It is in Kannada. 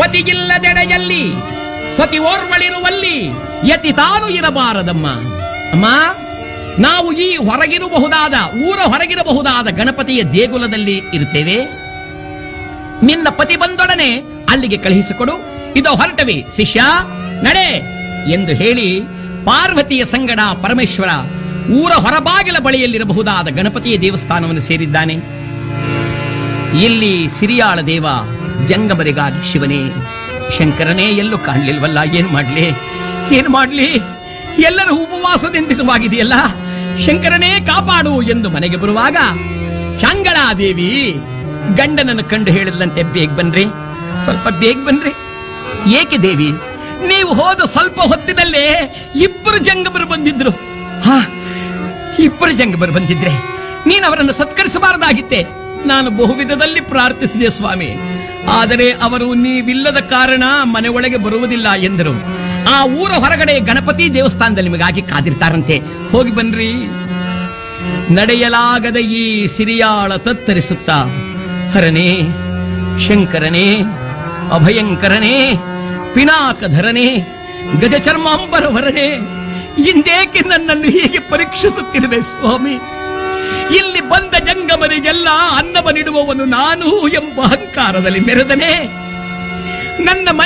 ಪತಿಗಿಲ್ಲದೆಡೆಯಲ್ಲಿ ಸತಿ ಓರ್ವಳಿರುವಲ್ಲಿ ಯತಿ ತಾನು ಇರಬಾರದಮ್ಮ ಅಮ್ಮ ನಾವು ಈ ಹೊರಗಿರಬಹುದಾದ ಊರ ಹೊರಗಿರಬಹುದಾದ ಗಣಪತಿಯ ದೇಗುಲದಲ್ಲಿ ಇರುತ್ತೇವೆ ನಿನ್ನ ಪತಿ ಬಂದೊಡನೆ ಅಲ್ಲಿಗೆ ಕಳುಹಿಸಿಕೊಡು ಇದು ಹೊರಟವಿ ಶಿಷ್ಯ ನಡೆ ಎಂದು ಹೇಳಿ ಪಾರ್ವತಿಯ ಸಂಗಡ ಪರಮೇಶ್ವರ ಊರ ಹೊರಬಾಗಿಲ ಬಳಿಯಲ್ಲಿರಬಹುದಾದ ಗಣಪತಿಯ ದೇವಸ್ಥಾನವನ್ನು ಸೇರಿದ್ದಾನೆ ಇಲ್ಲಿ ಸಿರಿಯಾಳ ದೇವ ಜಂಗಮರಿಗಾಗಿ ಶಿವನೇ ಶಂಕರನೇ ಎಲ್ಲೂ ಕಾಣಲಿಲ್ವಲ್ಲ ಏನ್ ಮಾಡ್ಲಿ ಏನ್ ಮಾಡ್ಲಿ ಎಲ್ಲರೂ ಉಪವಾಸದಿಂದಿತವಾಗಿದೆಯಲ್ಲ ಶಂಕರನೇ ಕಾಪಾಡು ಎಂದು ಮನೆಗೆ ಬರುವಾಗ ಚಾಂಗಳಾದೇವಿ ಗಂಡನನ್ನು ಕಂಡು ಹೇಳಿದಂತೆ ಬೇಗ ಬನ್ರಿ ಸ್ವಲ್ಪ ಬೇಗ ಬನ್ರಿ ಏಕೆ ದೇವಿ ನೀವು ಹೋದ ಸ್ವಲ್ಪ ಹೊತ್ತಿನಲ್ಲೇ ಇಬ್ಬರು ಜಂಗಮರು ಬಂದಿದ್ರು ಹಾ ಇಬ್ಬರು ಜಂಗಮರು ಬಂದಿದ್ರೆ ನೀನು ಅವರನ್ನು ಸತ್ಕರಿಸಬಾರದಾಗಿತ್ತೆ ನಾನು ಬಹುವಿಧದಲ್ಲಿ ಪ್ರಾರ್ಥಿಸಿದೆ ಸ್ವಾಮಿ ಆದರೆ ಅವರು ನೀವಿಲ್ಲದ ಕಾರಣ ಮನೆ ಒಳಗೆ ಬರುವುದಿಲ್ಲ ಎಂದರು ಆ ಊರ ಹೊರಗಡೆ ಗಣಪತಿ ದೇವಸ್ಥಾನದಲ್ಲಿ ನಿಮಗಾಗಿ ಕಾದಿರ್ತಾರಂತೆ ಹೋಗಿ ಬನ್ರಿ ನಡೆಯಲಾಗದ ಈ ಸಿರಿಯಾಳ ತತ್ತರಿಸುತ್ತ ಹರನೇ ಶಂಕರನೇ ಅಭಯಂಕರನೇ ಪಿನಾಕಧರನೇ ಗಜಚರ್ಮಾಂಬರವರನೇ ಇಂದೇಕೆ ನನ್ನನ್ನು ಹೀಗೆ ಪರೀಕ್ಷಿಸುತ್ತಿರುವೆ ಸ್ವಾಮಿ ಇಲ್ಲಿ ಬಂದ ಜಂಗಮರಿಗೆಲ್ಲ ಅನ್ನವ ನೀಡುವವನು ನಾನು ಎಂಬ ಅಹಂಕಾರದಲ್ಲಿ ಮೆರೆದನೆ ನನ್ನ ಮನೆ